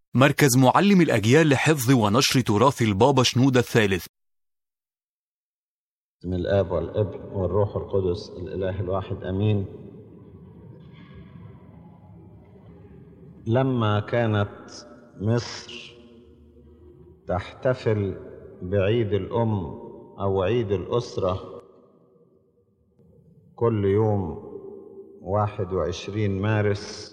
مركز معلم الأجيال لحفظ ونشر تراث البابا شنودة الثالث بسم الآب والابن والروح القدس الإله الواحد أمين لما كانت مصر تحتفل بعيد الأم أو عيد الأسرة كل يوم واحد وعشرين مارس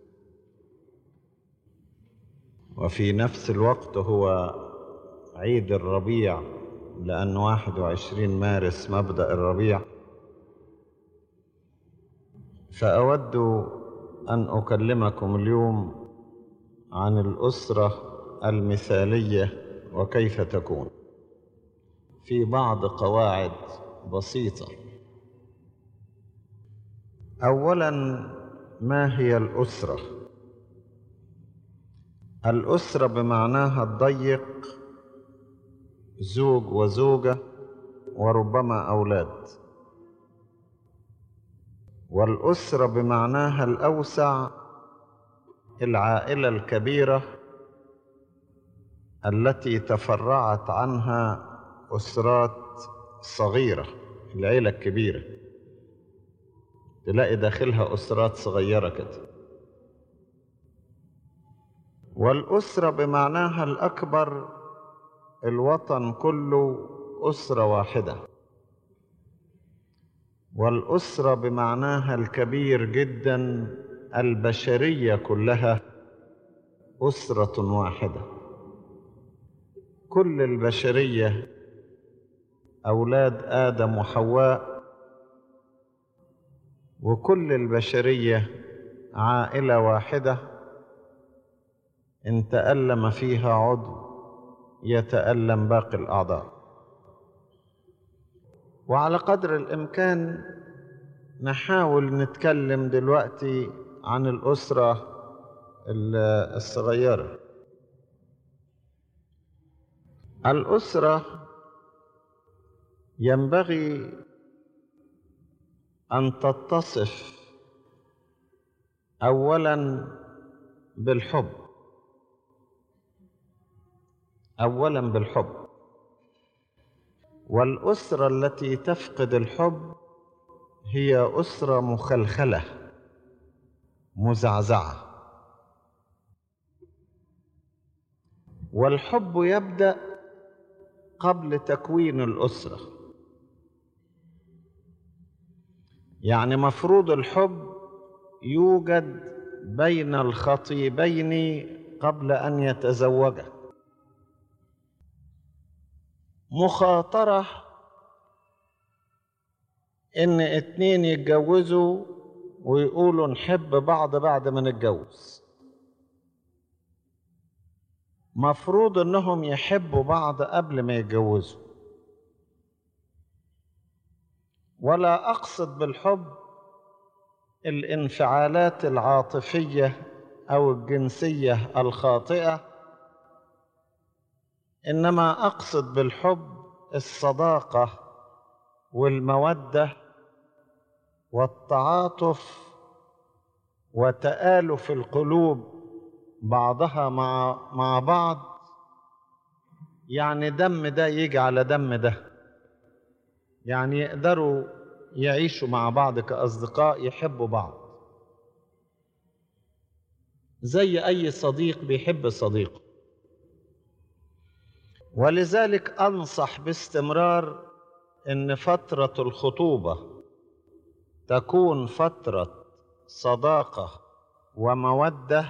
وفي نفس الوقت هو عيد الربيع لأن واحد وعشرين مارس مبدأ الربيع فأود أن أكلمكم اليوم عن الأسرة المثالية وكيف تكون في بعض قواعد بسيطة أولا ما هي الأسرة؟ الأسرة بمعناها الضيق زوج وزوجة وربما أولاد والأسرة بمعناها الأوسع العائلة الكبيرة التي تفرعت عنها أسرات صغيرة العيلة الكبيرة تلاقي داخلها أسرات صغيرة كده والأسرة بمعناها الأكبر الوطن كله أسرة واحدة والأسرة بمعناها الكبير جدا البشرية كلها أسرة واحدة كل البشرية أولاد آدم وحواء وكل البشرية عائلة واحدة إن تألم فيها عضو يتألم باقي الأعضاء وعلى قدر الإمكان نحاول نتكلم دلوقتي عن الأسرة الصغيرة الأسرة ينبغي أن تتصف أولا بالحب اولا بالحب والاسره التي تفقد الحب هي اسره مخلخله مزعزعه والحب يبدا قبل تكوين الاسره يعني مفروض الحب يوجد بين الخطيبين قبل ان يتزوجا مخاطرة إن اتنين يتجوزوا ويقولوا نحب بعض بعد ما نتجوز مفروض إنهم يحبوا بعض قبل ما يتجوزوا ولا أقصد بالحب الانفعالات العاطفية أو الجنسية الخاطئة انما اقصد بالحب الصداقه والموده والتعاطف وتالف القلوب بعضها مع مع بعض يعني دم ده يجي على دم ده يعني يقدروا يعيشوا مع بعض كاصدقاء يحبوا بعض زي اي صديق بيحب صديقه ولذلك انصح باستمرار ان فتره الخطوبه تكون فتره صداقه وموده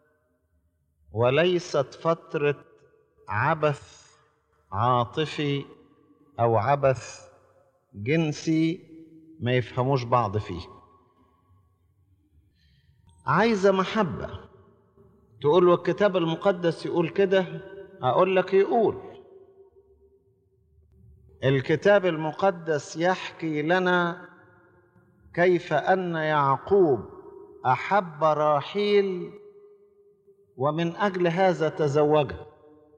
وليست فتره عبث عاطفي او عبث جنسي ما يفهموش بعض فيه عايزه محبه تقول والكتاب المقدس يقول كده اقول لك يقول الكتاب المقدس يحكي لنا كيف ان يعقوب احب راحيل ومن اجل هذا تزوجها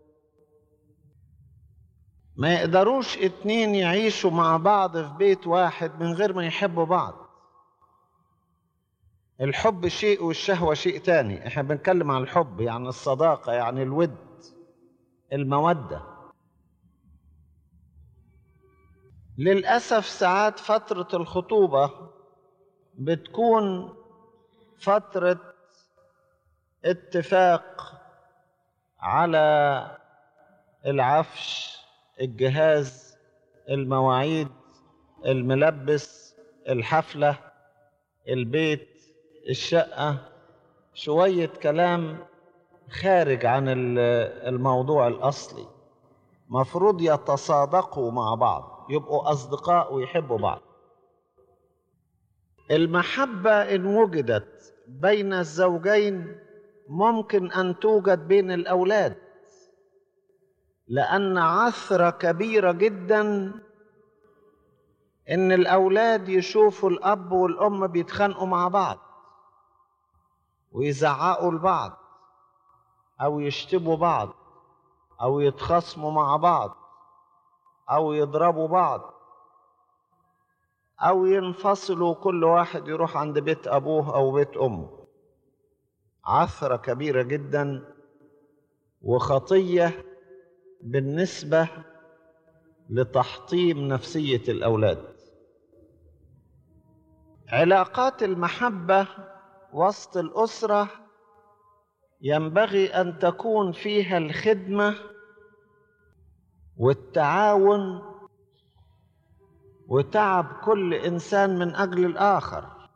ما يقدروش اتنين يعيشوا مع بعض في بيت واحد من غير ما يحبوا بعض الحب شيء والشهوة شيء تاني احنا بنتكلم عن الحب يعني الصداقة يعني الود المودة للأسف ساعات فترة الخطوبة بتكون فترة اتفاق على العفش الجهاز المواعيد الملبس الحفلة البيت الشقة شوية كلام خارج عن الموضوع الأصلي مفروض يتصادقوا مع بعض يبقوا أصدقاء ويحبوا بعض المحبة إن وجدت بين الزوجين ممكن أن توجد بين الأولاد لأن عثرة كبيرة جدا إن الأولاد يشوفوا الأب والأم بيتخانقوا مع بعض ويزعقوا لبعض أو يشتموا بعض أو يتخاصموا مع بعض أو يضربوا بعض أو ينفصلوا كل واحد يروح عند بيت أبوه أو بيت أمه عثرة كبيرة جدا وخطية بالنسبة لتحطيم نفسية الأولاد علاقات المحبة وسط الأسرة ينبغي أن تكون فيها الخدمة والتعاون وتعب كل إنسان من أجل الآخر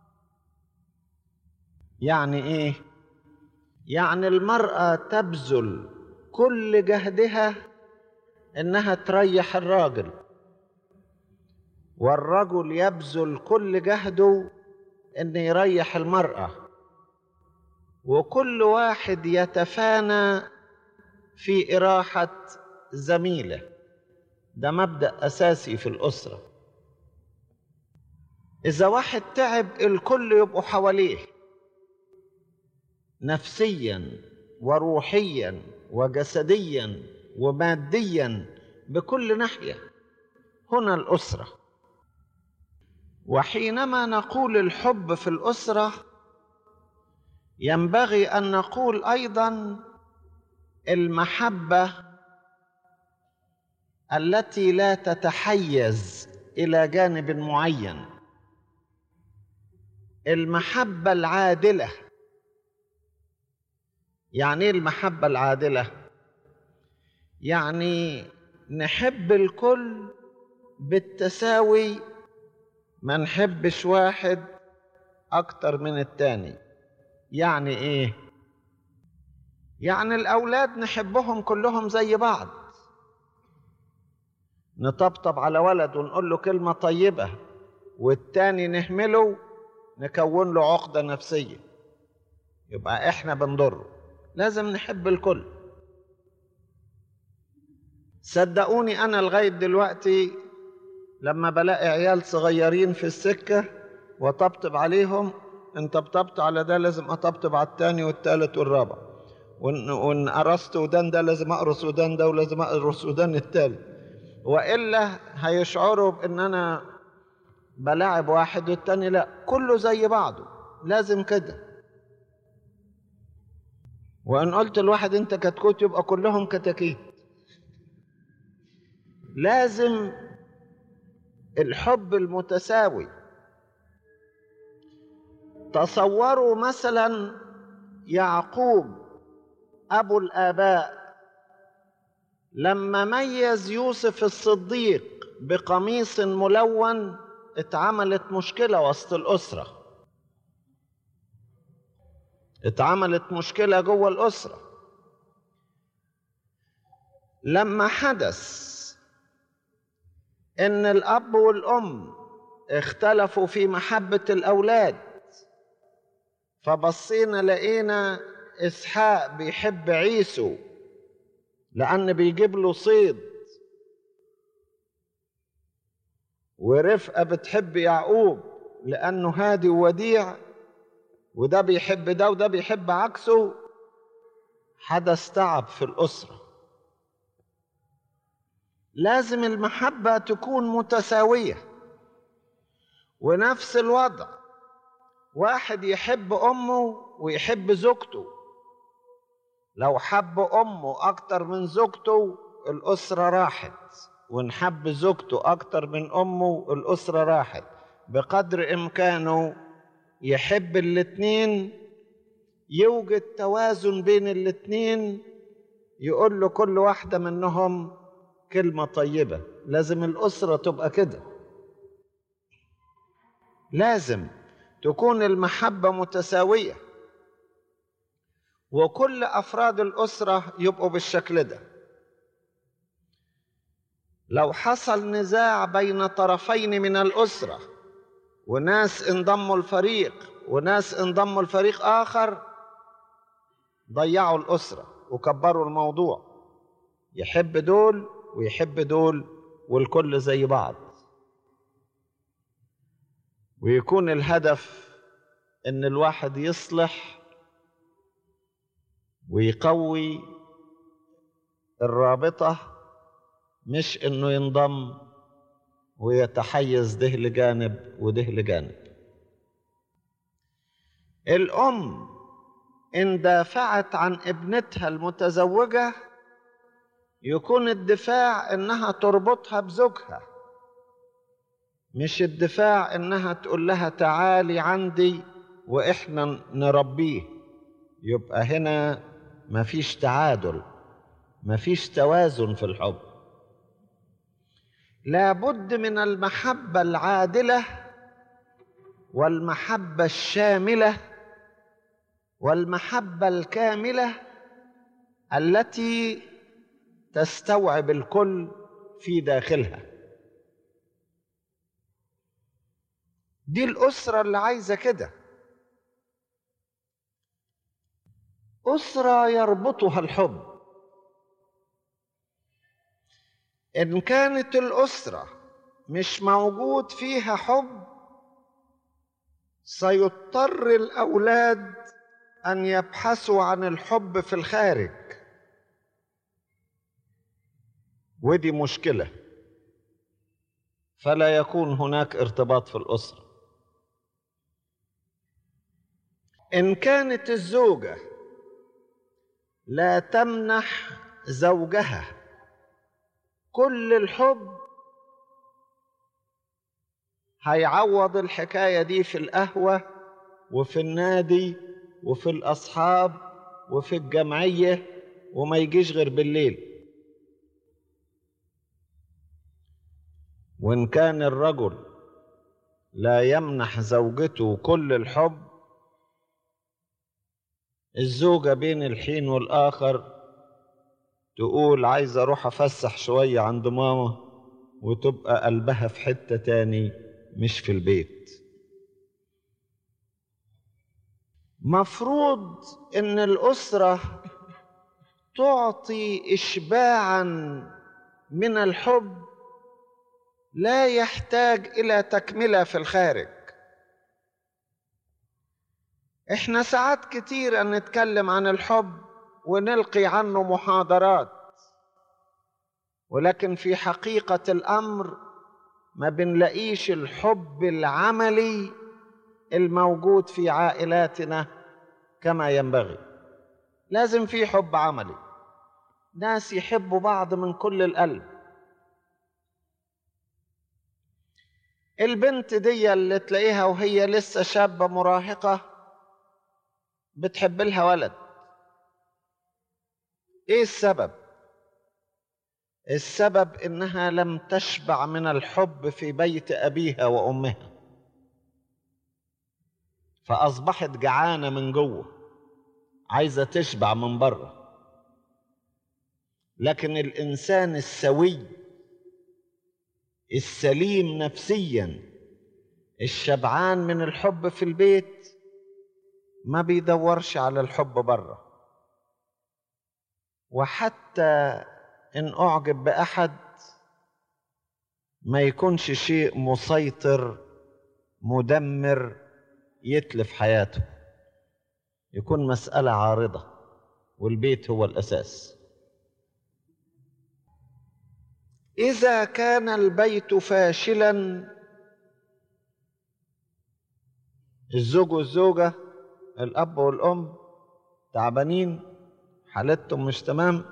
يعني إيه؟ يعني المرأة تبذل كل جهدها إنها تريح الراجل والرجل يبذل كل جهده إن يريح المرأة وكل واحد يتفانى في إراحة زميله ده مبدأ أساسي في الأسرة إذا واحد تعب الكل يبقوا حواليه نفسيا وروحيا وجسديا وماديا بكل ناحية هنا الأسرة وحينما نقول الحب في الأسرة ينبغي أن نقول أيضا المحبة التي لا تتحيز إلى جانب معين المحبة العادلة يعني ايه المحبة العادلة؟ يعني نحب الكل بالتساوي ما نحبش واحد أكتر من التاني يعني إيه؟ يعني الأولاد نحبهم كلهم زي بعض نطبطب على ولد ونقول له كلمة طيبة والتاني نهمله نكون له عقدة نفسية يبقى إحنا بنضره لازم نحب الكل صدقوني أنا لغاية دلوقتي لما بلاقي عيال صغيرين في السكة وطبطب عليهم ان طبطبت على ده لازم اطبطب على التاني والتالت والرابع وان, وإن قرصت ودان ده لازم اقرص ودان ده ولازم اقرص ودان التالت والا هيشعروا بان انا بلاعب واحد والتاني لا كله زي بعضه لازم كده وان قلت الواحد انت كتكوت يبقى كلهم كتاكيت لازم الحب المتساوي تصوروا مثلا يعقوب ابو الاباء لما ميز يوسف الصديق بقميص ملون اتعملت مشكله وسط الاسره اتعملت مشكله جوه الاسره لما حدث ان الاب والام اختلفوا في محبه الاولاد فبصينا لقينا اسحاق بيحب عيسو لان بيجيب له صيد ورفقه بتحب يعقوب لانه هادي ووديع وده بيحب ده وده بيحب عكسه حدث تعب في الاسره لازم المحبة تكون متساوية ونفس الوضع واحد يحب امه ويحب زوجته لو حب امه اكتر من زوجته الاسره راحت وان حب زوجته اكتر من امه الاسره راحت بقدر امكانه يحب الاتنين يوجد توازن بين الاتنين يقول له كل واحده منهم كلمه طيبه لازم الاسره تبقى كده لازم تكون المحبه متساويه وكل افراد الاسره يبقوا بالشكل ده لو حصل نزاع بين طرفين من الاسره وناس انضموا الفريق وناس انضموا الفريق اخر ضيعوا الاسره وكبروا الموضوع يحب دول ويحب دول والكل زي بعض ويكون الهدف ان الواحد يصلح ويقوي الرابطه مش انه ينضم ويتحيز ده لجانب وده لجانب الام ان دافعت عن ابنتها المتزوجه يكون الدفاع انها تربطها بزوجها مش الدفاع انها تقول لها تعالي عندي واحنا نربيه يبقى هنا مفيش تعادل مفيش توازن في الحب لابد من المحبه العادله والمحبه الشامله والمحبه الكامله التي تستوعب الكل في داخلها دي الاسره اللي عايزه كده اسره يربطها الحب ان كانت الاسره مش موجود فيها حب سيضطر الاولاد ان يبحثوا عن الحب في الخارج ودي مشكله فلا يكون هناك ارتباط في الاسره ان كانت الزوجه لا تمنح زوجها كل الحب هيعوض الحكايه دي في القهوه وفي النادي وفي الاصحاب وفي الجمعيه وما يجيش غير بالليل وان كان الرجل لا يمنح زوجته كل الحب الزوجه بين الحين والاخر تقول عايز اروح افسح شويه عند ماما وتبقى قلبها في حته تاني مش في البيت مفروض ان الاسره تعطي اشباعا من الحب لا يحتاج الى تكمله في الخارج احنا ساعات كتير ان نتكلم عن الحب ونلقي عنه محاضرات ولكن في حقيقه الامر ما بنلاقيش الحب العملي الموجود في عائلاتنا كما ينبغي لازم في حب عملي ناس يحبوا بعض من كل القلب البنت دي اللي تلاقيها وهي لسه شابة مراهقة بتحب لها ولد ايه السبب السبب انها لم تشبع من الحب في بيت ابيها وامها فاصبحت جعانه من جوه عايزه تشبع من بره لكن الانسان السوي السليم نفسيا الشبعان من الحب في البيت ما بيدورش على الحب بره وحتى ان اعجب باحد ما يكونش شيء مسيطر مدمر يتلف حياته يكون مساله عارضه والبيت هو الاساس اذا كان البيت فاشلا الزوج والزوجة الأب والأم تعبانين حالتهم مش تمام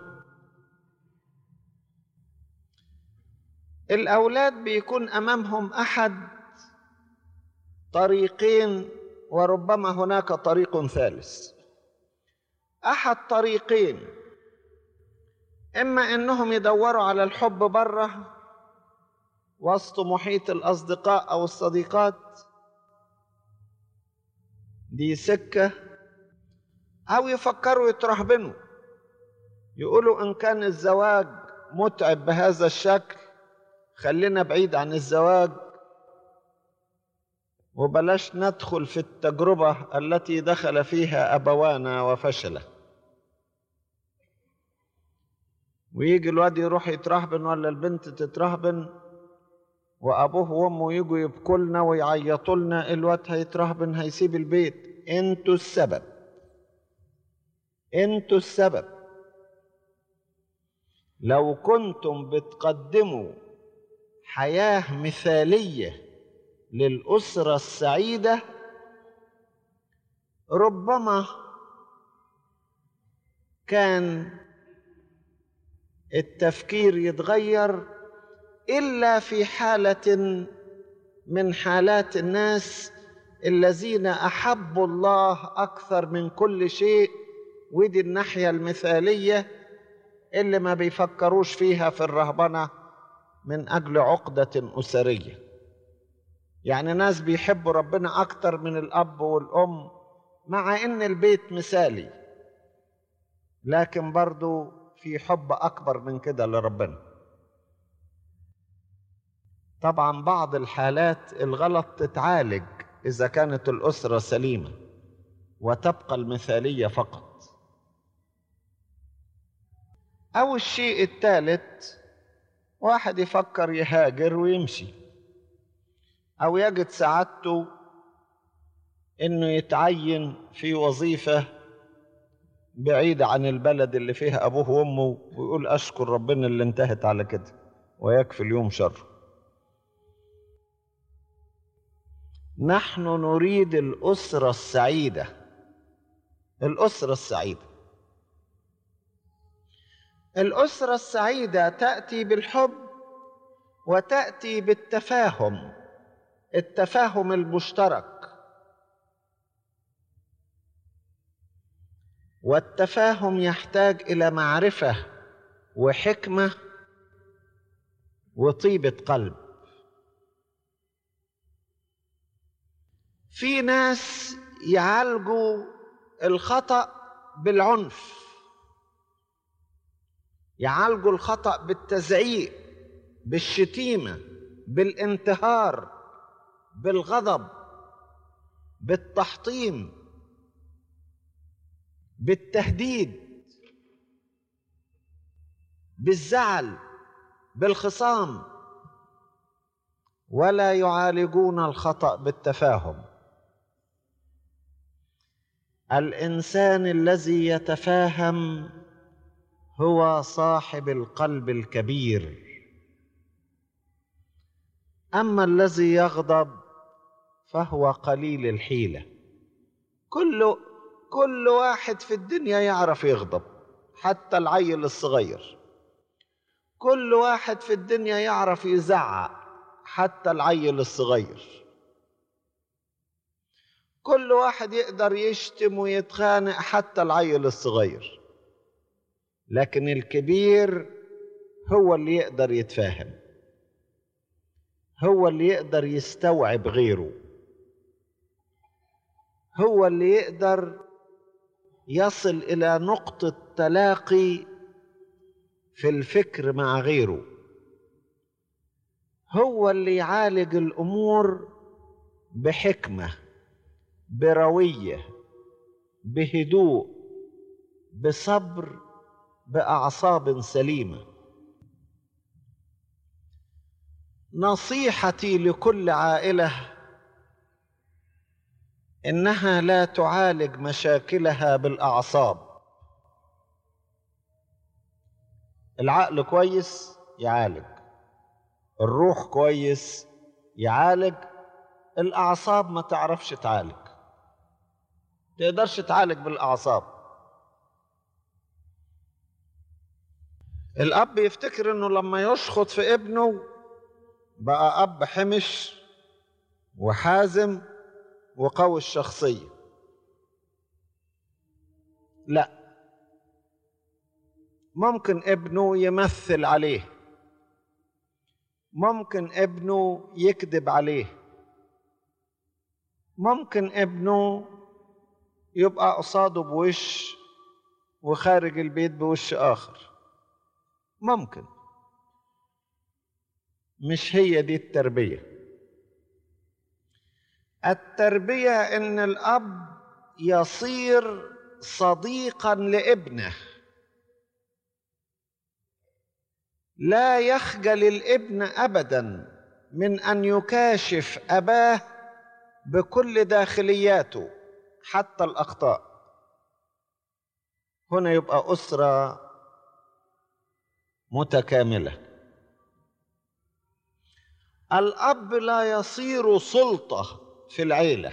الأولاد بيكون أمامهم أحد طريقين وربما هناك طريق ثالث أحد طريقين إما إنهم يدوروا على الحب بره وسط محيط الأصدقاء أو الصديقات دي سكة أو يفكروا يترهبنوا يقولوا إن كان الزواج متعب بهذا الشكل خلينا بعيد عن الزواج وبلاش ندخل في التجربة التي دخل فيها أبوانا وفشل ويجي الواد يروح يترهبن ولا البنت تترهبن وأبوه وأمه يجوا يبكوا لنا ويعيطوا لنا الواد هيترهبن هيسيب البيت انتوا السبب انتوا السبب لو كنتم بتقدموا حياة مثالية للأسرة السعيدة ربما كان التفكير يتغير إلا في حالة من حالات الناس الذين أحبوا الله أكثر من كل شيء ودي الناحية المثالية اللي ما بيفكروش فيها في الرهبنة من أجل عقدة أسرية يعني ناس بيحبوا ربنا أكتر من الأب والأم مع إن البيت مثالي لكن برضو في حب أكبر من كده لربنا طبعا بعض الحالات الغلط تتعالج إذا كانت الأسرة سليمة وتبقى المثالية فقط أو الشيء الثالث واحد يفكر يهاجر ويمشي أو يجد سعادته إنه يتعين في وظيفة بعيدة عن البلد اللي فيها أبوه وأمه ويقول أشكر ربنا اللي انتهت على كده ويكفي اليوم شر نحن نريد الأسرة السعيدة الأسرة السعيدة الأسرة السعيدة تأتي بالحب وتأتي بالتفاهم التفاهم المشترك والتفاهم يحتاج إلى معرفة وحكمة وطيبة قلب في ناس يعالجوا الخطأ بالعنف يعالجوا الخطأ بالتزعيق بالشتيمة بالانتهار بالغضب بالتحطيم بالتهديد بالزعل بالخصام ولا يعالجون الخطأ بالتفاهم الإنسان الذي يتفاهم هو صاحب القلب الكبير اما الذي يغضب فهو قليل الحيله كل كل واحد في الدنيا يعرف يغضب حتى العيل الصغير كل واحد في الدنيا يعرف يزعق حتى العيل الصغير كل واحد يقدر يشتم ويتخانق حتى العيل الصغير لكن الكبير هو اللي يقدر يتفاهم هو اللي يقدر يستوعب غيره هو اللي يقدر يصل الى نقطه تلاقي في الفكر مع غيره هو اللي يعالج الامور بحكمه برويه بهدوء بصبر باعصاب سليمه نصيحتي لكل عائله انها لا تعالج مشاكلها بالاعصاب العقل كويس يعالج الروح كويس يعالج الاعصاب ما تعرفش تعالج تقدرش تعالج بالأعصاب الأب يفتكر إنه لما يشخط في ابنه بقى أب حمش وحازم وقوي الشخصية لا ممكن ابنه يمثل عليه ممكن ابنه يكذب عليه ممكن ابنه يبقى قصاده بوش وخارج البيت بوش آخر ممكن مش هي دي التربية التربية إن الأب يصير صديقا لابنه لا يخجل الابن ابدا من ان يكاشف اباه بكل داخلياته حتى الاخطاء هنا يبقى اسره متكامله الاب لا يصير سلطه في العيله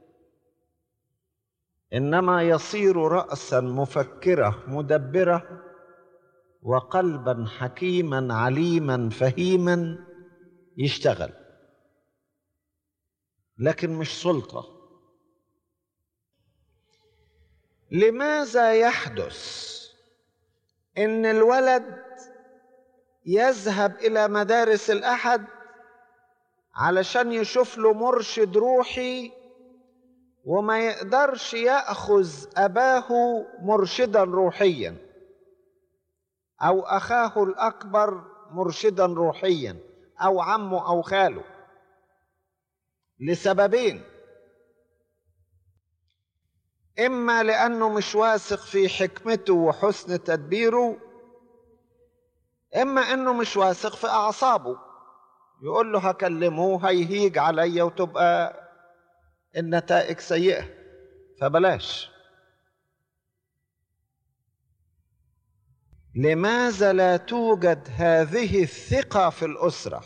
انما يصير راسا مفكره مدبره وقلبا حكيما عليما فهيما يشتغل لكن مش سلطه لماذا يحدث ان الولد يذهب الى مدارس الاحد علشان يشوف له مرشد روحي وما يقدرش ياخذ اباه مرشدا روحيا او اخاه الاكبر مرشدا روحيا او عمه او خاله لسببين اما لانه مش واثق في حكمته وحسن تدبيره اما انه مش واثق في اعصابه يقول له هكلمه هيهيج عليا وتبقى النتائج سيئه فبلاش لماذا لا توجد هذه الثقه في الاسره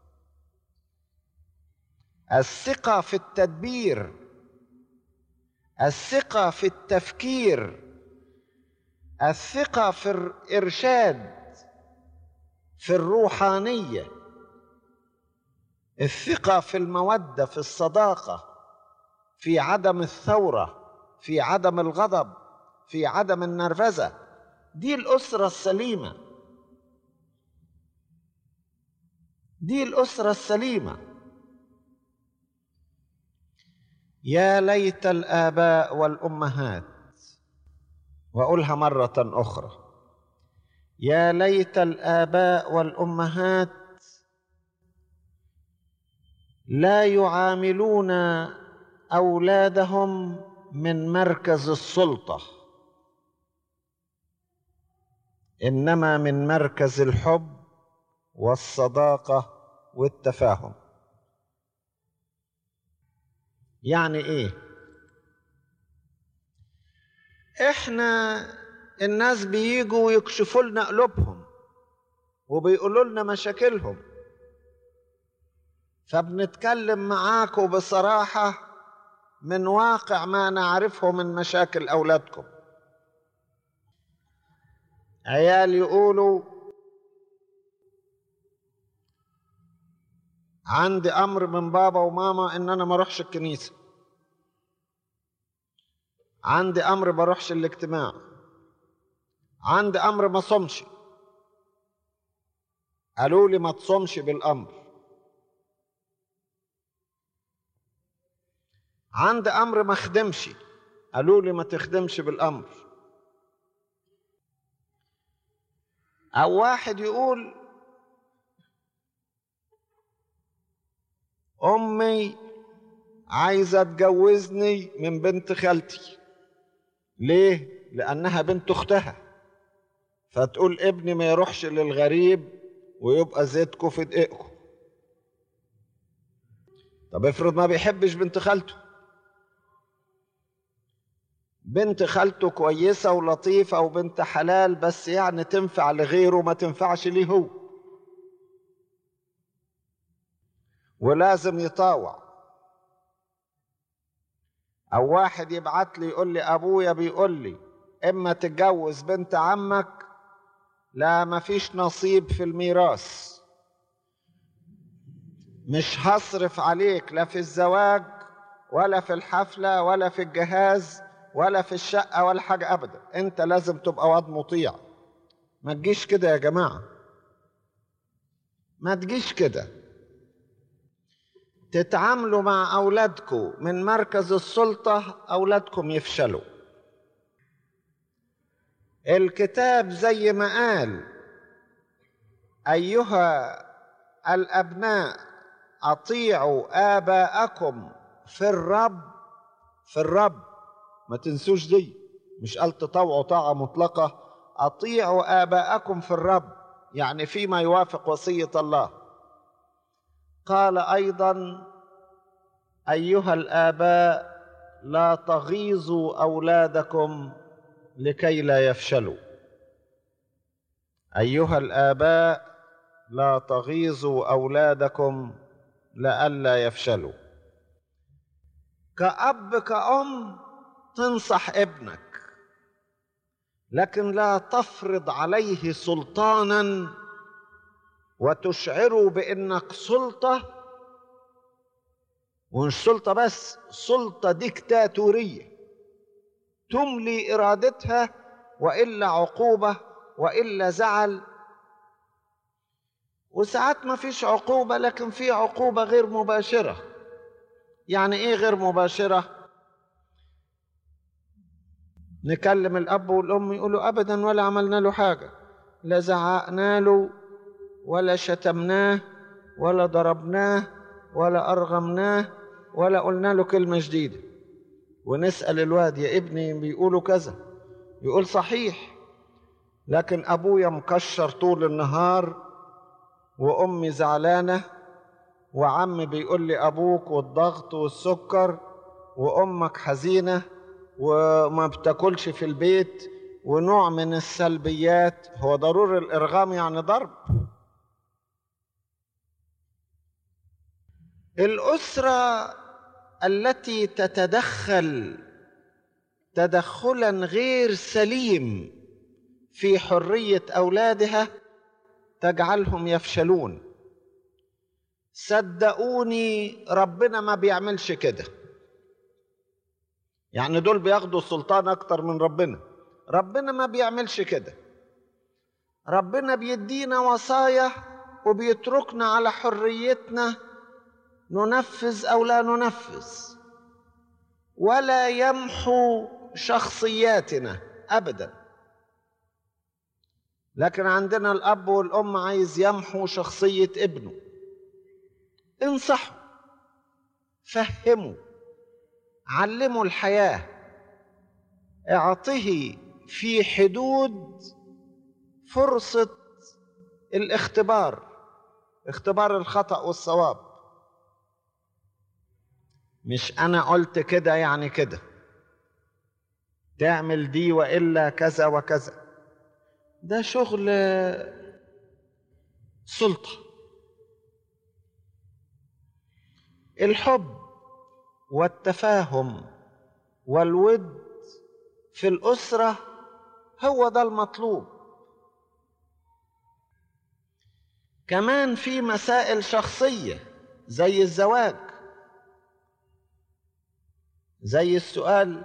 الثقه في التدبير الثقه في التفكير الثقه في الارشاد في الروحانيه الثقه في الموده في الصداقه في عدم الثوره في عدم الغضب في عدم النرفزه دي الاسره السليمه دي الاسره السليمه يا ليت الاباء والامهات واقولها مره اخرى يا ليت الاباء والامهات لا يعاملون اولادهم من مركز السلطه انما من مركز الحب والصداقه والتفاهم يعني ايه احنا الناس بيجوا يكشفوا لنا قلوبهم وبيقولوا لنا مشاكلهم فبنتكلم معاكم بصراحه من واقع ما نعرفه من مشاكل اولادكم عيال يقولوا عندي امر من بابا وماما ان انا ما اروحش الكنيسه عندي امر بروحش الاجتماع عندي امر ما صمش قالوا لي ما تصومش بالامر عندي امر ما اخدمش قالوا لي ما تخدمش بالامر او واحد يقول امي عايزه تجوزني من بنت خالتي ليه لانها بنت اختها فتقول ابني ما يروحش للغريب ويبقى زيتكم في دقيقكم طب افرض ما بيحبش بنت خالته بنت خالته كويسة ولطيفة وبنت حلال بس يعني تنفع لغيره ما تنفعش ليه هو ولازم يطاوع او واحد يبعت لي يقول لي ابويا بيقول لي اما تتجوز بنت عمك لا مفيش نصيب في الميراث مش هصرف عليك لا في الزواج ولا في الحفلة ولا في الجهاز ولا في الشقة ولا حاجة أبدا أنت لازم تبقى واد مطيع ما تجيش كده يا جماعة ما تجيش كده تتعاملوا مع أولادكم من مركز السلطة أولادكم يفشلوا الكتاب زي ما قال أيها الأبناء أطيعوا آباءكم في الرب في الرب ما تنسوش دي مش قال تطوعوا طاعة مطلقة أطيعوا آباءكم في الرب يعني فيما يوافق وصية الله قال أيضا أيها الآباء لا تغيظوا أولادكم لكي لا يفشلوا أيها الآباء لا تغيظوا أولادكم لئلا يفشلوا كأب كأم تنصح ابنك لكن لا تفرض عليه سلطانا وتشعره بانك سلطه ومش سلطه بس سلطه ديكتاتوريه تملي ارادتها والا عقوبه والا زعل وساعات ما فيش عقوبه لكن في عقوبه غير مباشره يعني ايه غير مباشره نكلم الاب والام يقولوا ابدا ولا عملنا له حاجه لا زعقنا له ولا شتمناه ولا ضربناه ولا ارغمناه ولا قلنا له كلمه جديده ونسال الواد يا ابني بيقولوا كذا يقول صحيح لكن ابويا مكشر طول النهار وامي زعلانه وعمي بيقول لي ابوك والضغط والسكر وامك حزينه وما بتاكلش في البيت ونوع من السلبيات هو ضروري الارغام يعني ضرب الاسره التي تتدخل تدخلا غير سليم في حريه اولادها تجعلهم يفشلون صدقوني ربنا ما بيعملش كده يعني دول بياخدوا السلطان اكتر من ربنا ربنا ما بيعملش كده ربنا بيدينا وصايا وبيتركنا على حريتنا ننفذ او لا ننفذ ولا يمحو شخصياتنا ابدا لكن عندنا الاب والام عايز يمحو شخصيه ابنه انصحوا فهموا علموا الحياه اعطه في حدود فرصه الاختبار اختبار الخطا والصواب مش انا قلت كده يعني كده تعمل دي والا كذا وكذا ده شغل سلطه الحب والتفاهم والود في الاسره هو ده المطلوب كمان في مسائل شخصيه زي الزواج زي السؤال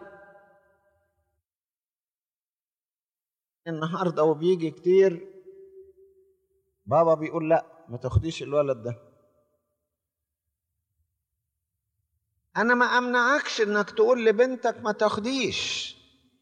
النهارده وبيجي كتير بابا بيقول لا ما تاخديش الولد ده انا ما امنعكش انك تقول لبنتك ما تاخديش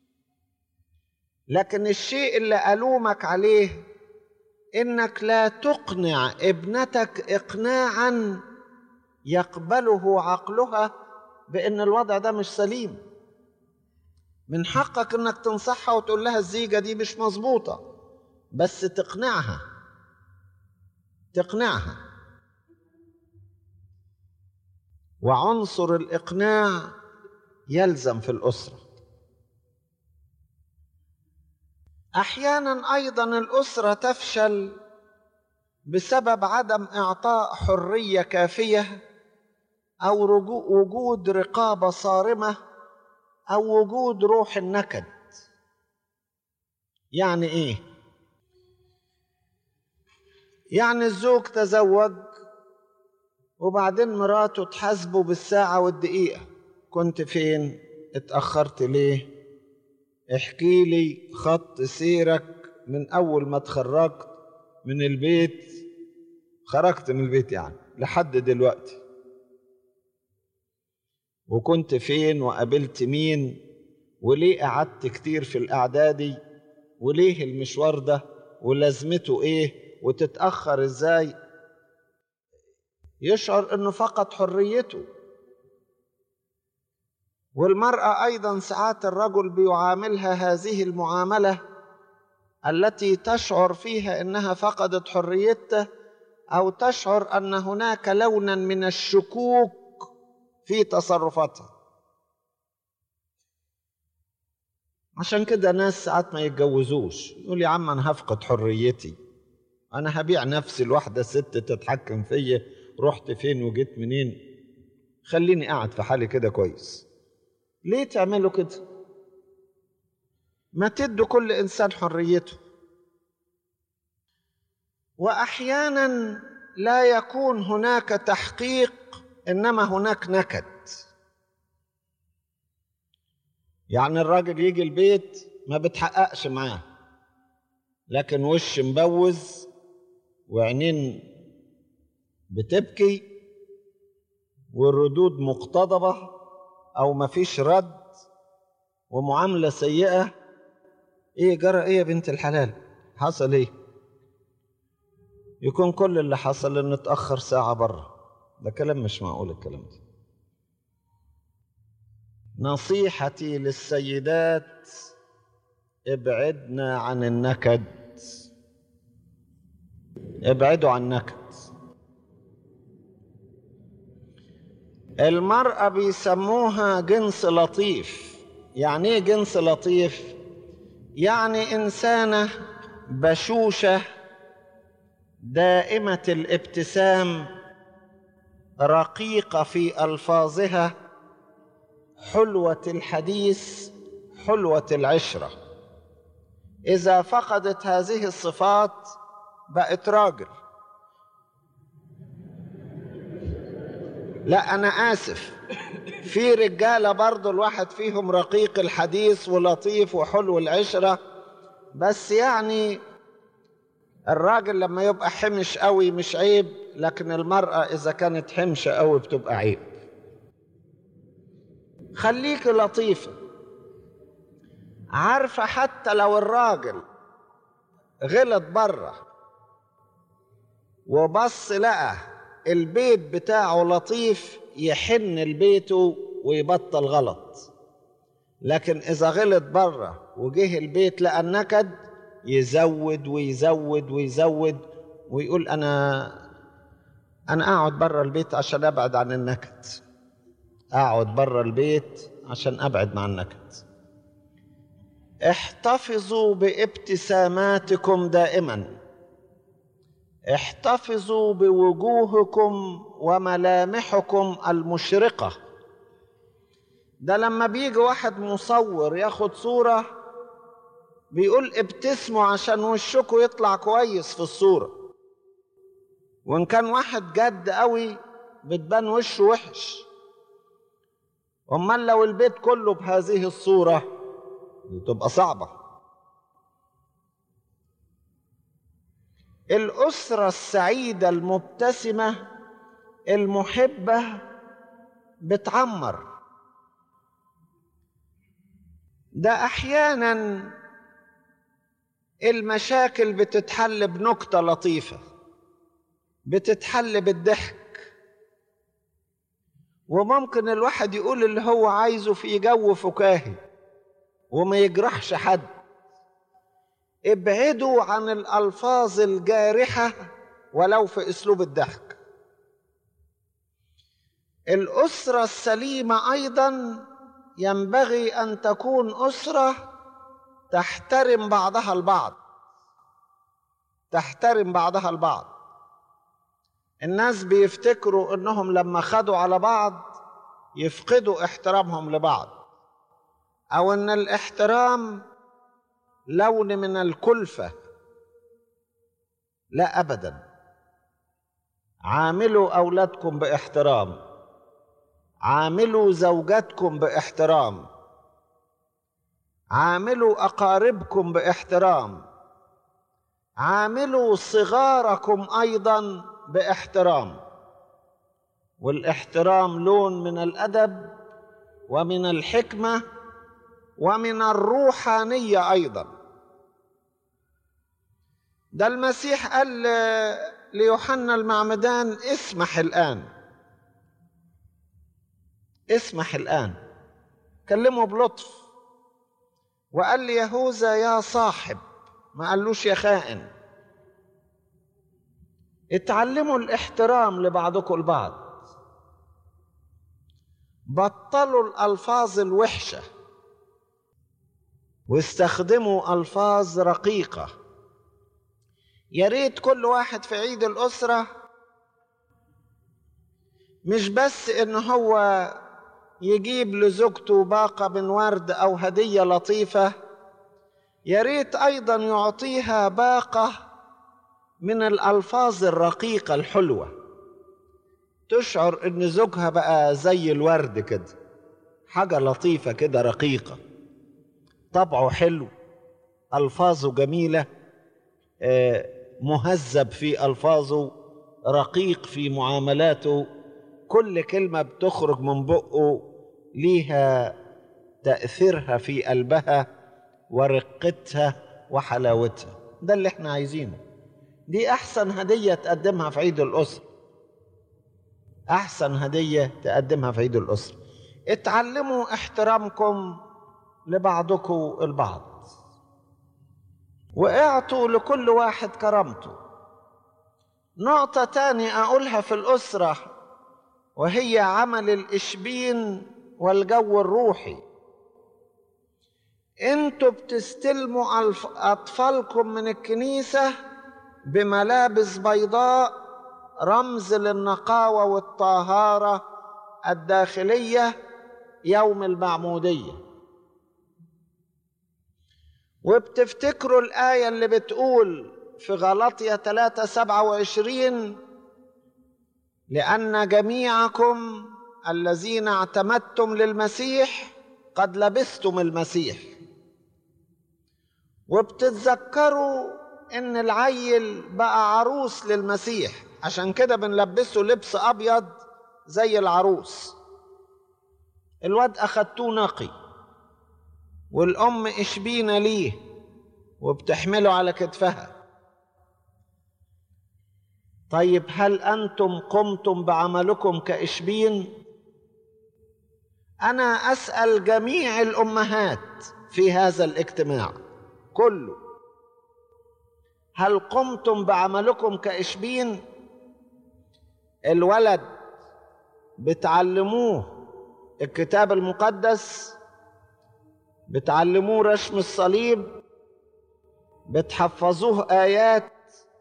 لكن الشيء اللي الومك عليه انك لا تقنع ابنتك اقناعا يقبله عقلها بان الوضع ده مش سليم من حقك انك تنصحها وتقول لها الزيجه دي مش مظبوطه بس تقنعها تقنعها وعنصر الاقناع يلزم في الاسره احيانا ايضا الاسره تفشل بسبب عدم اعطاء حريه كافيه او وجود رقابه صارمه او وجود روح النكد يعني ايه يعني الزوج تزوج وبعدين مراته تحاسبه بالساعة والدقيقة كنت فين اتأخرت ليه احكي لي خط سيرك من أول ما اتخرجت من البيت خرجت من البيت يعني لحد دلوقتي وكنت فين وقابلت مين وليه قعدت كتير في الأعدادي وليه المشوار ده ولازمته ايه وتتأخر ازاي يشعر انه فقد حريته والمرأة أيضا ساعات الرجل بيعاملها هذه المعاملة التي تشعر فيها انها فقدت حريتها او تشعر ان هناك لونا من الشكوك في تصرفاتها عشان كده ناس ساعات ما يتجوزوش يقول يا عم انا هفقد حريتي انا هبيع نفسي لواحده ست تتحكم فيا رحت فين وجيت منين خليني قاعد في حالي كده كويس ليه تعملوا كده ما تدوا كل انسان حريته واحيانا لا يكون هناك تحقيق انما هناك نكد يعني الراجل يجي البيت ما بتحققش معاه لكن وش مبوز وعينين بتبكي والردود مقتضبة أو مفيش رد ومعاملة سيئة إيه جرى إيه يا بنت الحلال حصل إيه يكون كل اللي حصل إنه اتأخر ساعة بره ده كلام مش معقول الكلام ده نصيحتي للسيدات ابعدنا عن النكد ابعدوا عن النكد المرأة بيسموها جنس لطيف يعني ايه جنس لطيف يعني إنسانة بشوشة دائمة الابتسام رقيقة في ألفاظها حلوة الحديث حلوة العشرة إذا فقدت هذه الصفات بقت راجل لا أنا آسف في رجالة برضو الواحد فيهم رقيق الحديث ولطيف وحلو العشرة بس يعني الراجل لما يبقى حمش قوي مش عيب لكن المرأة إذا كانت حمشة قوي بتبقى عيب خليك لطيفة عارفة حتى لو الراجل غلط بره وبص لقى البيت بتاعه لطيف يحن لبيته ويبطل غلط لكن إذا غلط بره وجه البيت لقى النكد يزود ويزود ويزود ويقول أنا أنا أقعد بره البيت عشان أبعد عن النكد أقعد بره البيت عشان أبعد مع النكد احتفظوا بابتساماتكم دائما احتفظوا بوجوهكم وملامحكم المشرقة ده لما بيجي واحد مصور ياخد صورة بيقول ابتسموا عشان وشكوا يطلع كويس في الصورة وإن كان واحد جد قوي بتبان وشه وحش أمال لو البيت كله بهذه الصورة تبقى صعبة الأسرة السعيدة المبتسمة المحبة بتعمر ده أحيانا المشاكل بتتحل بنكتة لطيفة بتتحل بالضحك وممكن الواحد يقول اللي هو عايزه في جو فكاهي وما يجرحش حد ابعدوا عن الالفاظ الجارحه ولو في اسلوب الضحك الاسره السليمه ايضا ينبغي ان تكون اسره تحترم بعضها البعض تحترم بعضها البعض الناس بيفتكروا انهم لما خدوا على بعض يفقدوا احترامهم لبعض او ان الاحترام لون من الكلفه لا ابدا عاملوا اولادكم باحترام عاملوا زوجاتكم باحترام عاملوا اقاربكم باحترام عاملوا صغاركم ايضا باحترام والاحترام لون من الادب ومن الحكمه ومن الروحانيه ايضا ده المسيح قال ليوحنا المعمدان اسمح الان اسمح الان كلمه بلطف وقال ليهوذا يا صاحب ما قالوش يا خائن اتعلموا الاحترام لبعضكم البعض بطلوا الالفاظ الوحشه واستخدموا الفاظ رقيقه يا ريت كل واحد في عيد الاسره مش بس ان هو يجيب لزوجته باقه من ورد او هديه لطيفه يا ريت ايضا يعطيها باقه من الالفاظ الرقيقه الحلوه تشعر ان زوجها بقى زي الورد كده حاجه لطيفه كده رقيقه طبعه حلو الفاظه جميله مهذب في الفاظه رقيق في معاملاته كل كلمه بتخرج من بقه ليها تاثيرها في قلبها ورقتها وحلاوتها ده اللي احنا عايزينه دي احسن هديه تقدمها في عيد الاسره احسن هديه تقدمها في عيد الاسره اتعلموا احترامكم لبعضكم البعض واعطوا لكل واحد كرامته نقطة تانية أقولها في الأسرة وهي عمل الإشبين والجو الروحي انتوا بتستلموا أطفالكم من الكنيسة بملابس بيضاء رمز للنقاوة والطهارة الداخلية يوم المعمودية وبتفتكروا الآية اللي بتقول في غلطية 3 27 لأن جميعكم الذين اعتمدتم للمسيح قد لبستم المسيح وبتتذكروا ان العيل بقى عروس للمسيح عشان كده بنلبسه لبس ابيض زي العروس الواد اخدتوه نقي والام اشبينه ليه وبتحمله على كتفها طيب هل انتم قمتم بعملكم كاشبين انا اسال جميع الامهات في هذا الاجتماع كله هل قمتم بعملكم كاشبين الولد بتعلموه الكتاب المقدس بتعلموه رسم الصليب بتحفظوه ايات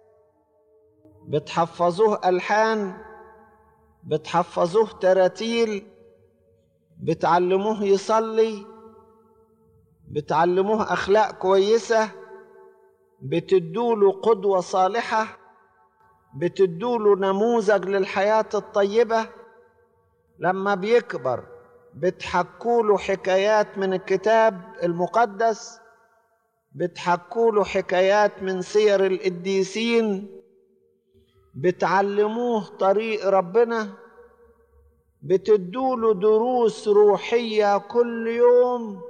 بتحفظوه الحان بتحفظوه تراتيل بتعلموه يصلي بتعلموه اخلاق كويسه بتدوله قدوه صالحه بتدوله نموذج للحياه الطيبه لما بيكبر بتحكوله حكايات من الكتاب المقدس بتحكوله حكايات من سير القديسين بتعلموه طريق ربنا بتدوله دروس روحيه كل يوم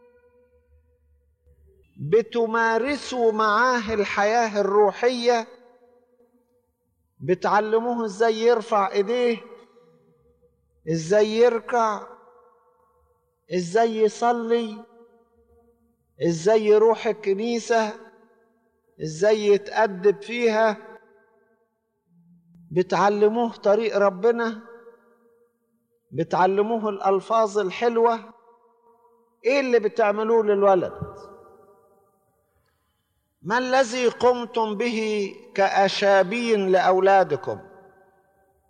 بتمارسوا معاه الحياه الروحيه بتعلموه ازاي يرفع ايديه ازاي يركع ازاي يصلي ازاي يروح الكنيسه ازاي يتأدب فيها بتعلموه طريق ربنا بتعلموه الألفاظ الحلوة إيه اللي بتعملوه للولد ما الذي قمتم به كأشابين لأولادكم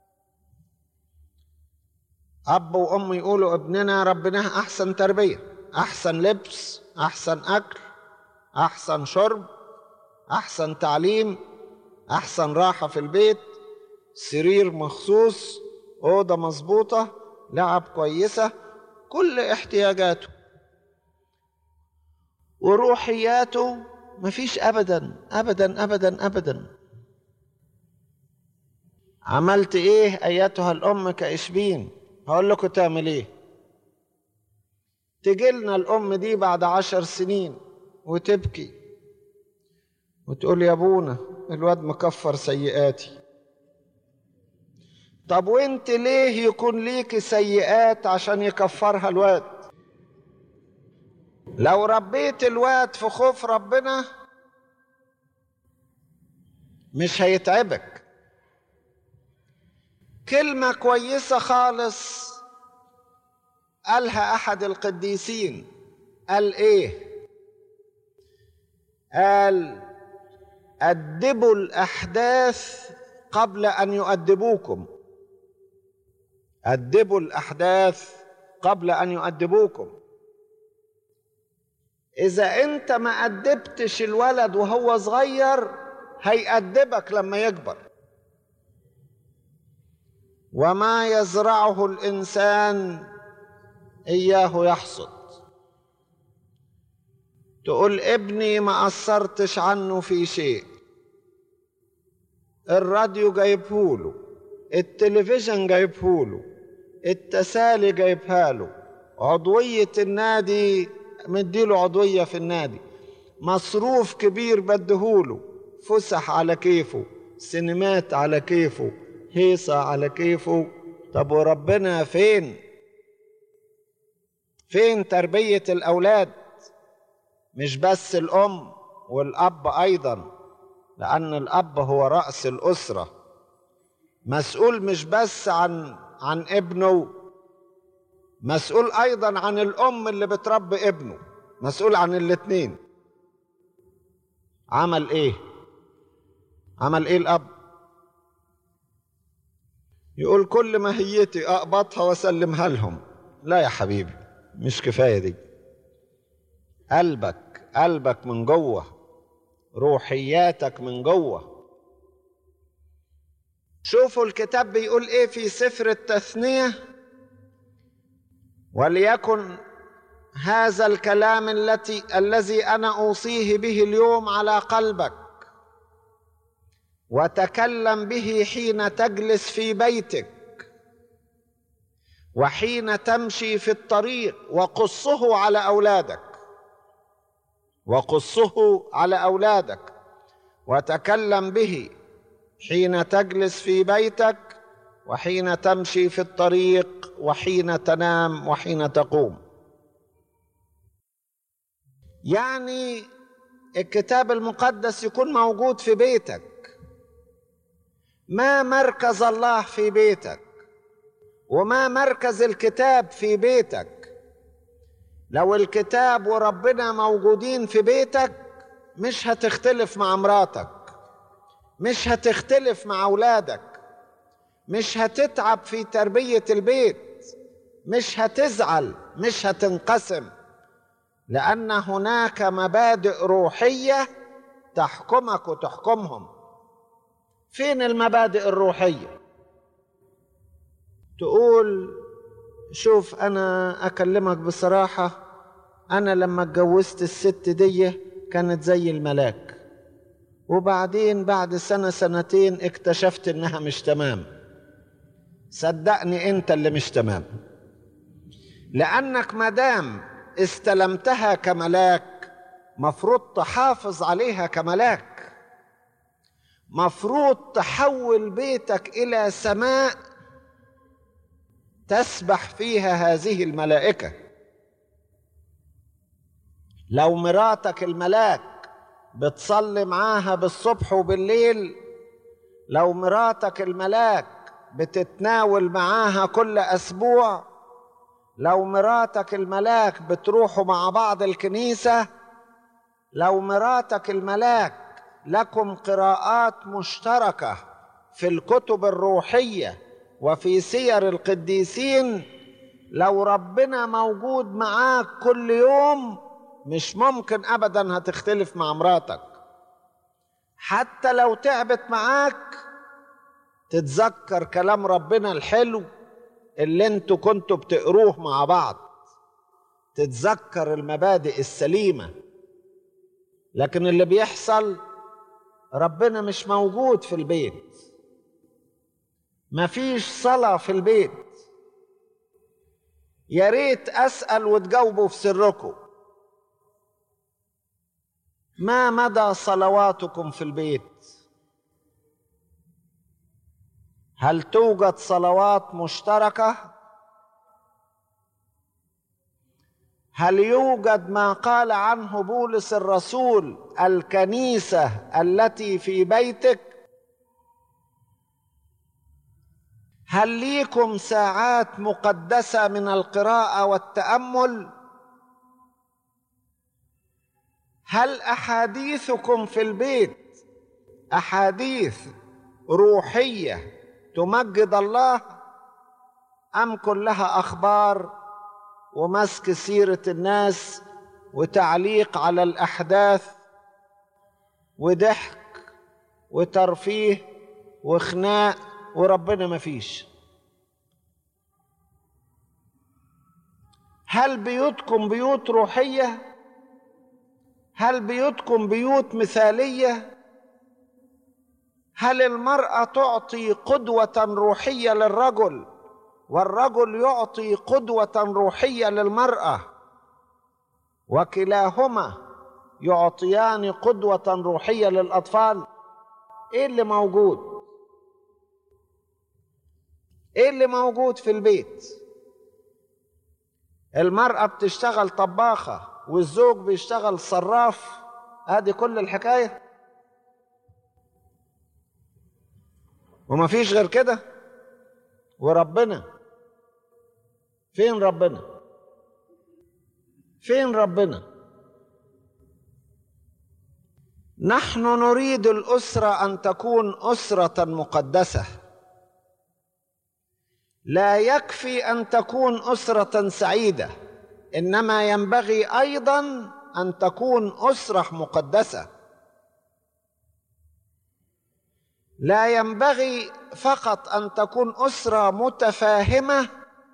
أب وأم يقولوا ابننا ربنا أحسن تربية احسن لبس احسن اكل احسن شرب احسن تعليم احسن راحه في البيت سرير مخصوص اوضه مظبوطه لعب كويسه كل احتياجاته وروحياته مفيش ابدا ابدا ابدا ابدا عملت ايه ايتها الام كاشبين هقول لكم تعمل ايه تجيلنا الام دي بعد عشر سنين وتبكي وتقول يا ابونا الواد مكفر سيئاتي طب وانت ليه يكون ليك سيئات عشان يكفرها الواد لو ربيت الواد في خوف ربنا مش هيتعبك كلمة كويسة خالص قالها أحد القديسين قال إيه؟ قال أدبوا الأحداث قبل أن يؤدبوكم أدبوا الأحداث قبل أن يؤدبوكم إذا أنت ما أدبتش الولد وهو صغير هيأدبك لما يكبر وما يزرعه الإنسان إياه يحصد تقول ابني ما أثرتش عنه في شيء الراديو جايبهوله التلفزيون جايبهوله التسالي جايبها له عضوية النادي مديله عضوية في النادي مصروف كبير بدهوله فسح على كيفه سينمات على كيفه هيصة على كيفه طب وربنا فين فين تربية الأولاد مش بس الأم والأب أيضا لأن الأب هو رأس الأسرة مسؤول مش بس عن عن ابنه مسؤول أيضا عن الأم اللي بتربي ابنه مسؤول عن الاتنين عمل إيه عمل إيه الأب يقول كل ماهيتي أقبضها وأسلمها لهم لا يا حبيبي مش كفاية دي قلبك قلبك من جوه روحياتك من جوه شوفوا الكتاب بيقول ايه في سفر التثنيه وليكن هذا الكلام التي الذي انا اوصيه به اليوم على قلبك وتكلم به حين تجلس في بيتك وحين تمشي في الطريق وقصه على اولادك وقصه على اولادك وتكلم به حين تجلس في بيتك وحين تمشي في الطريق وحين تنام وحين تقوم يعني الكتاب المقدس يكون موجود في بيتك ما مركز الله في بيتك وما مركز الكتاب في بيتك لو الكتاب وربنا موجودين في بيتك مش هتختلف مع مراتك مش هتختلف مع اولادك مش هتتعب في تربيه البيت مش هتزعل مش هتنقسم لان هناك مبادئ روحيه تحكمك وتحكمهم فين المبادئ الروحيه تقول شوف انا اكلمك بصراحه انا لما اتجوزت الست دي كانت زي الملاك وبعدين بعد سنه سنتين اكتشفت انها مش تمام صدقني انت اللي مش تمام لانك مدام استلمتها كملاك مفروض تحافظ عليها كملاك مفروض تحول بيتك الى سماء تسبح فيها هذه الملائكه لو مراتك الملاك بتصلي معاها بالصبح وبالليل لو مراتك الملاك بتتناول معاها كل اسبوع لو مراتك الملاك بتروحوا مع بعض الكنيسه لو مراتك الملاك لكم قراءات مشتركه في الكتب الروحيه وفي سير القديسين لو ربنا موجود معاك كل يوم مش ممكن ابدا هتختلف مع مراتك حتى لو تعبت معاك تتذكر كلام ربنا الحلو اللي انتوا كنتوا بتقروه مع بعض تتذكر المبادئ السليمه لكن اللي بيحصل ربنا مش موجود في البيت مفيش صلاه في البيت يا ريت اسال وتجاوبوا في سركم ما مدى صلواتكم في البيت هل توجد صلوات مشتركه هل يوجد ما قال عنه بولس الرسول الكنيسه التي في بيتك هل ليكم ساعات مقدسه من القراءه والتامل هل احاديثكم في البيت احاديث روحيه تمجد الله ام كلها اخبار ومسك سيره الناس وتعليق على الاحداث وضحك وترفيه وخناق وربنا مفيش هل بيوتكم بيوت روحيه هل بيوتكم بيوت مثاليه هل المراه تعطي قدوه روحيه للرجل والرجل يعطي قدوه روحيه للمراه وكلاهما يعطيان قدوه روحيه للاطفال ايه اللي موجود ايه اللي موجود في البيت المراه بتشتغل طباخه والزوج بيشتغل صراف ادي كل الحكايه وما فيش غير كده وربنا فين ربنا فين ربنا نحن نريد الاسره ان تكون اسره مقدسه لا يكفي ان تكون اسره سعيده انما ينبغي ايضا ان تكون اسره مقدسه لا ينبغي فقط ان تكون اسره متفاهمه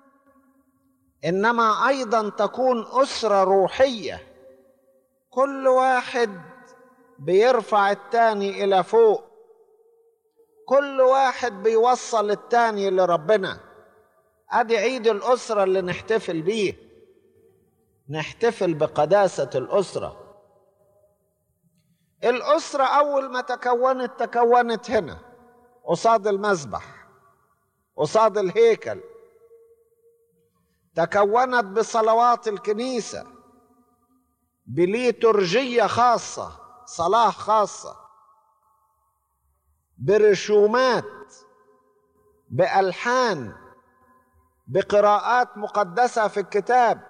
انما ايضا تكون اسره روحيه كل واحد بيرفع التاني الى فوق كل واحد بيوصل التاني لربنا ادي عيد الاسره اللي نحتفل بيه نحتفل بقداسه الاسره الاسره اول ما تكونت تكونت هنا قصاد المذبح قصاد الهيكل تكونت بصلوات الكنيسه بليتورجيه خاصه صلاه خاصه برشومات بالحان بقراءات مقدسه في الكتاب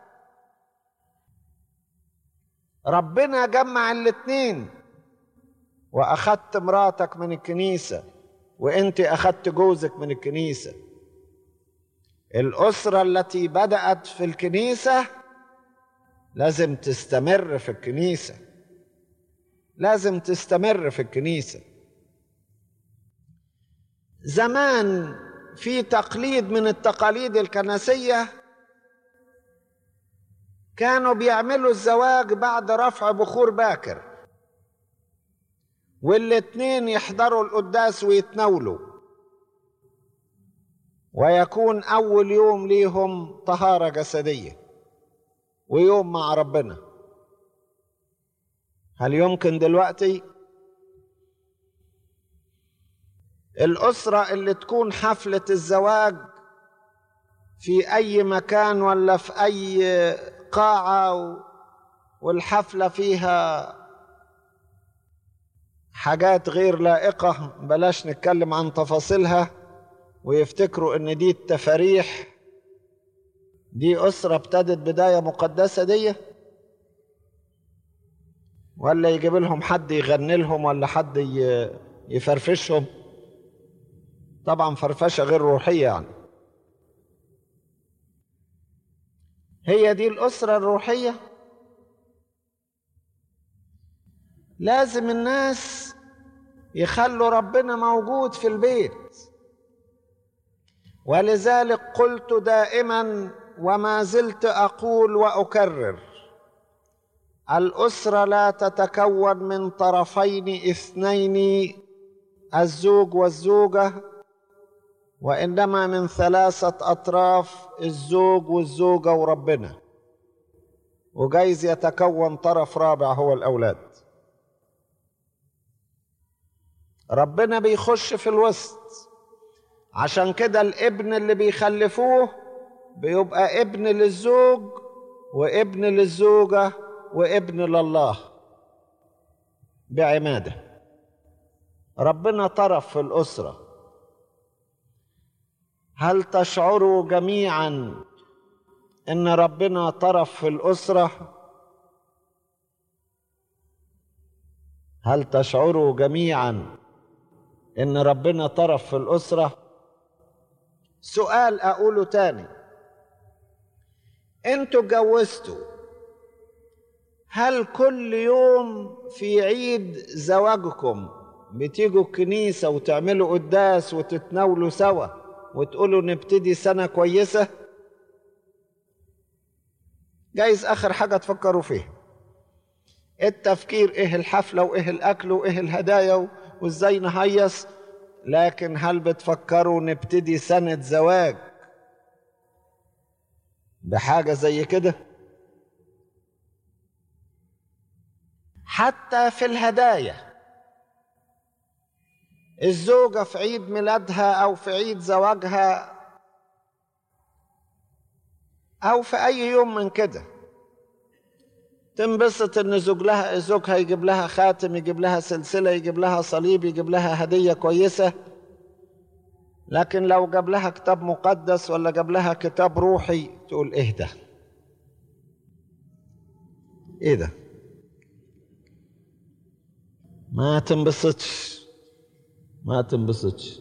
ربنا جمع الاتنين واخدت مراتك من الكنيسه وانت اخدت جوزك من الكنيسه الاسره التي بدات في الكنيسه لازم تستمر في الكنيسه لازم تستمر في الكنيسه زمان في تقليد من التقاليد الكنسيه كانوا بيعملوا الزواج بعد رفع بخور باكر والاتنين يحضروا القداس ويتناولوا ويكون اول يوم ليهم طهاره جسديه ويوم مع ربنا هل يمكن دلوقتي الاسره اللي تكون حفله الزواج في اي مكان ولا في اي قاعه والحفله فيها حاجات غير لائقه بلاش نتكلم عن تفاصيلها ويفتكروا ان دي التفاريح دي اسره ابتدت بدايه مقدسه دي ولا يجيب لهم حد يغني لهم ولا حد يفرفشهم طبعا فرفشه غير روحيه يعني هي دي الأسرة الروحية لازم الناس يخلوا ربنا موجود في البيت ولذلك قلت دائما وما زلت اقول واكرر الاسره لا تتكون من طرفين اثنين الزوج والزوجه وانما من ثلاثه اطراف الزوج والزوجه وربنا وجايز يتكون طرف رابع هو الاولاد ربنا بيخش في الوسط عشان كده الابن اللي بيخلفوه بيبقى ابن للزوج وابن للزوجة وابن لله بعمادة ربنا طرف في الأسرة هل تشعروا جميعا ان ربنا طرف في الأسرة هل تشعروا جميعا ان ربنا طرف في الأسرة سؤال اقوله تاني انتوا اتجوزتوا هل كل يوم في عيد زواجكم بتيجوا الكنيسة وتعملوا قداس وتتناولوا سوا وتقولوا نبتدي سنة كويسة جايز آخر حاجة تفكروا فيها التفكير ايه الحفلة وايه الأكل وايه الهدايا وازاي نهيص لكن هل بتفكروا نبتدي سنة زواج بحاجة زي كده حتى في الهدايا الزوجة في عيد ميلادها أو في عيد زواجها أو في أي يوم من كده تنبسط ان زوج لها زوجها يجيب لها خاتم يجيب لها سلسله يجيب لها صليب يجيب لها هديه كويسه لكن لو جاب لها كتاب مقدس ولا جاب لها كتاب روحي تقول ايه ده ايه ده ما تنبسطش ما تنبسطش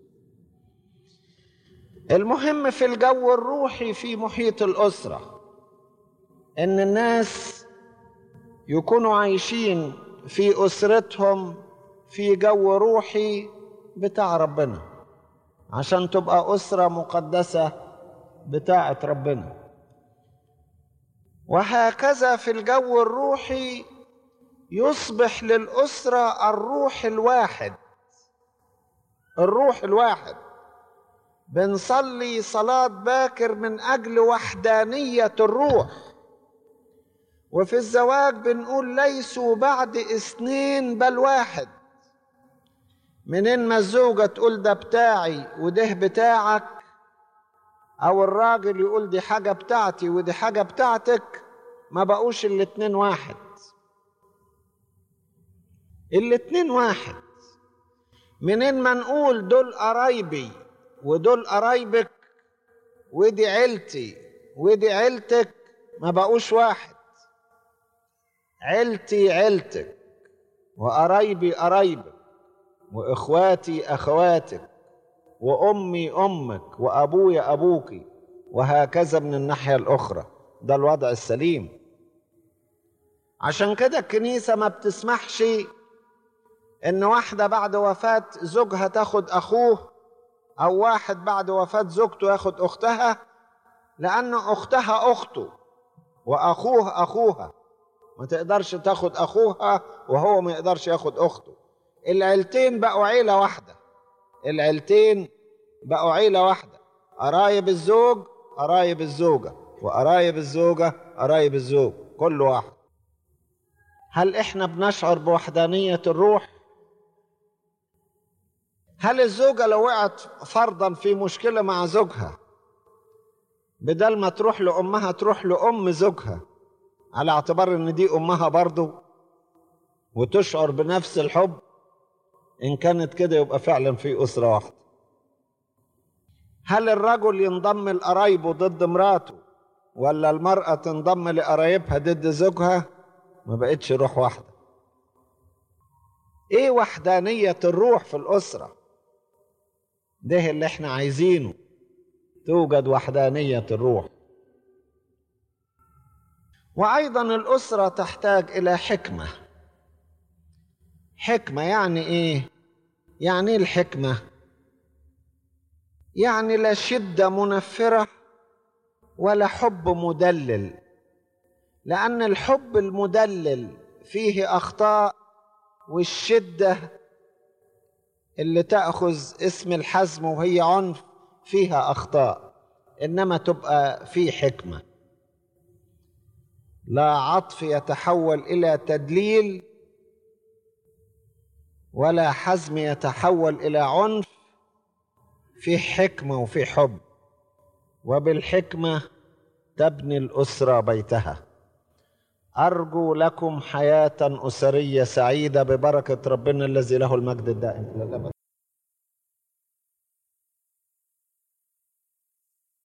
المهم في الجو الروحي في محيط الاسره ان الناس يكونوا عايشين في اسرتهم في جو روحي بتاع ربنا عشان تبقى اسره مقدسه بتاعه ربنا وهكذا في الجو الروحي يصبح للاسره الروح الواحد الروح الواحد بنصلي صلاه باكر من اجل وحدانيه الروح وفي الزواج بنقول ليسوا بعد اثنين بل واحد منين ما الزوجة تقول ده بتاعي وده بتاعك أو الراجل يقول دي حاجة بتاعتي ودي حاجة بتاعتك ما بقوش الاتنين واحد الاتنين واحد منين ما نقول دول قرايبي ودول قرايبك ودي عيلتي ودي عيلتك ما بقوش واحد عيلتي عيلتك وقرايبي قرايبك واخواتي اخواتك وامي امك وابويا ابوك وهكذا من الناحيه الاخرى ده الوضع السليم عشان كده الكنيسه ما بتسمحش ان واحده بعد وفاه زوجها تاخد اخوه او واحد بعد وفاه زوجته ياخد اختها لان اختها اخته واخوه اخوها ما تقدرش تاخد اخوها وهو ما يقدرش ياخد اخته العيلتين بقوا عيله واحده العيلتين بقوا عيله واحده قرايب الزوج قرايب الزوجه وقرايب الزوجه قرايب الزوج كل واحد هل احنا بنشعر بوحدانيه الروح هل الزوجه لو وقعت فرضا في مشكله مع زوجها بدل ما تروح لامها تروح لام زوجها على اعتبار ان دي امها برضه وتشعر بنفس الحب ان كانت كده يبقى فعلا في اسره واحده هل الرجل ينضم لقرايبه ضد مراته ولا المراه تنضم لقرايبها ضد زوجها ما بقتش روح واحده ايه وحدانيه الروح في الاسره ده اللي احنا عايزينه توجد وحدانيه الروح وايضا الاسره تحتاج الى حكمه حكمه يعني ايه يعني ايه الحكمه يعني لا شده منفره ولا حب مدلل لان الحب المدلل فيه اخطاء والشده اللي تاخذ اسم الحزم وهي عنف فيها اخطاء انما تبقى في حكمه لا عطف يتحول الى تدليل ولا حزم يتحول الى عنف في حكمه وفي حب وبالحكمه تبني الاسره بيتها ارجو لكم حياه اسريه سعيده ببركه ربنا الذي له المجد الدائم الى الابد